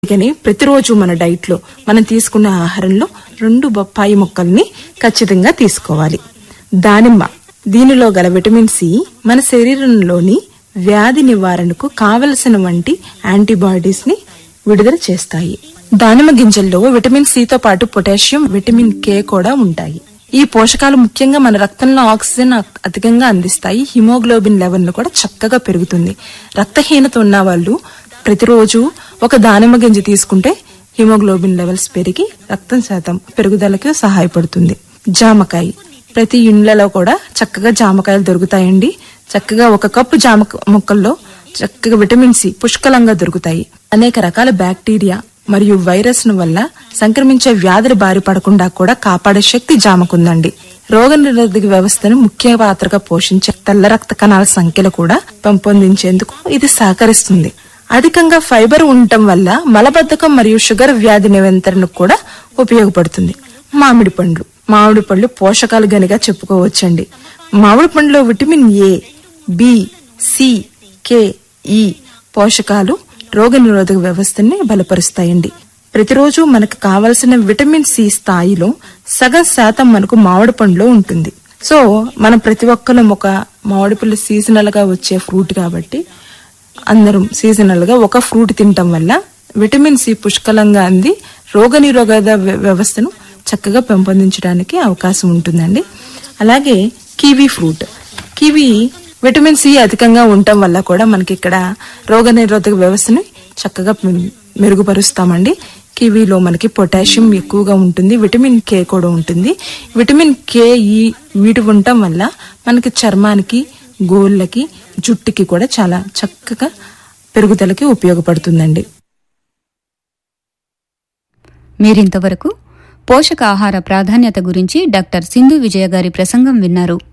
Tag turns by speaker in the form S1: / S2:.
S1: అందుకని ప్రతిరోజు మన డైట్ లో మనం తీసుకున్న ఆహారంలో రెండు బొప్పాయి ముక్కల్ని ఖచ్చితంగా తీసుకోవాలి దానిమ్మ దీనిలో గల విటమిన్ సి మన శరీరంలోని వ్యాధి నివారణకు కావలసిన వంటి యాంటీబాడీస్ ని విడుదల చేస్తాయి దానిమ్మ గింజల్లో విటమిన్ సితో పాటు పొటాషియం విటమిన్ కే కూడా ఉంటాయి ఈ పోషకాలు ముఖ్యంగా మన రక్తంలో ఆక్సిజన్ అ- అధికంగా అందిస్తాయి హిమోగ్లోబిన్ లెవెల్ కూడా చక్కగా పెరుగుతుంది రక్తహీనత ఉన్న వాళ్ళు ప్రతిరోజు ఒక దానిమ్మ గింజ తీసుకుంటే హిమోగ్లోబిన్ లెవెల్స్ పెరిగి రక్తం శాతం పెరుగుదలకు సహాయపడుతుంది జామకాయ ప్రతి ఇండ్లలో కూడా చక్కగా జామకాయలు దొరుకుతాయండి చక్కగా ఒక కప్పు జామ ముక్కల్లో చక్కగా విటమిన్ సి పుష్కలంగా దొరుకుతాయి అనేక రకాల బ్యాక్టీరియా మరియు వైరస్ ను వల్ల సంక్రమించే వ్యాధుల బారి పడకుండా కూడా కాపాడే శక్తి జామకుందండి రోగ నిరోధక వ్యవస్థను ముఖ్య పాత్రగా పోషించే తెల్ల రక్త కణాల సంఖ్యలు కూడా పెంపొందించేందుకు ఇది సహకరిస్తుంది అధికంగా ఫైబర్ ఉండటం వల్ల మలబద్ధకం మరియు షుగర్ వ్యాధి నియంత్రణకు కూడా ఉపయోగపడుతుంది మామిడి పండ్లు మామిడి పళ్ళు పోషకాలు గనిగా చెప్పుకోవచ్చండి మామిడి పండులో vitamin A B C K E పోషకాలు రోగ నిరోధక వ్యవస్థని బలపరుస్తాయండి ప్రతిరోజు మనకు కావలసిన విటమిన్ సి స్థాయిలో సగం శాతం మనకు మామిడి పండులో ఉంటుంది సో మనం ప్రతి ఒక్కరం ఒక మామిడి పళ్ళు సీజనల్ గా వచ్చే ఫ్రూట్ కాబట్టి అందరం సీజనల్ గా ఒక ఫ్రూట్ తినటం వల్ల విటమిన్ సి పుష్కలంగా అంది రోగ నిరోధక వ్య- వ్యవస్థను చక్కగా పెంపొందించడానికి అవకాశం ఉంటుందండి అలాగే kiwi fruit kiwi vitamin C అధికంగా ఉండటం వల్ల కూడా మనకి ఇక్కడ రోగ నిరోధక వ్యవస్థని చక్కగా మె- మెరుగుపరుస్తామండి కివీలో మనకి పొటాషియం ఎక్కువగా ఉంటుంది విటమిన్ కే కూడా ఉంటుంది విటమిన్ కే ఈ వీటి ఉండటం వల్ల మనకి చర్మానికి గోళ్ళకి జుట్టుకి కూడా చాలా చక్కగా పెరుగుదలకి ఉపయోగపడుతుందండి
S2: మీరింతవరకు పోషకాహార ప్రాధాన్యత గురించి డాక్టర్ సింధు విజయ గారి ప్రసంగం విన్నారు